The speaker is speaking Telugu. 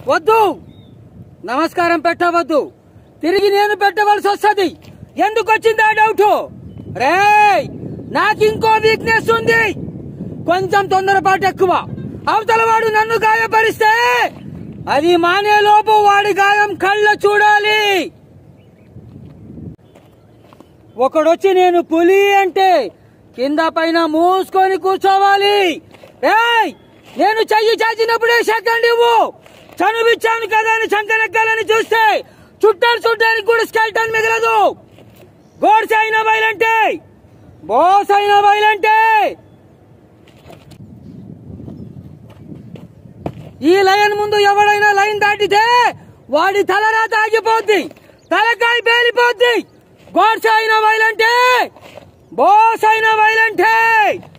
వద్దు నమస్కారం పెట్టవద్దు తిరిగి నేను పెట్టవలసి వస్తుంది ఎందుకు వచ్చింది ఆ డౌట్ రే నాకు ఇంకో వీక్నెస్ ఉంది కొంచెం తొందరపాటు ఎక్కువ అవతల వాడు నన్ను గాయపరిస్తే అది మానే లోపు వాడి గాయం కళ్ళ చూడాలి ఒకడొచ్చి నేను పులి అంటే కింద పైన మూసుకొని కూర్చోవాలి ఏయ్ నేను చెయ్యి చాచినప్పుడే సెకండ్ ఇవ్వు చనువిచ్చాను కదా అని శంకరెక్కాలని చూస్తే చుట్టాలు చుట్టానికి కూడా స్కెల్టన్ మిగలదు గోడ్స్ అయిన బయలంటే బోస్ అయిన బయలంటే ఈ లైన్ ముందు ఎవడైనా లైన్ దాటితే వాడి తలరాత ఆగిపోద్ది తలకాయ పేలిపోద్ది గోడ్స్ అయిన వైలంటే బోస్ అయిన వైలంటే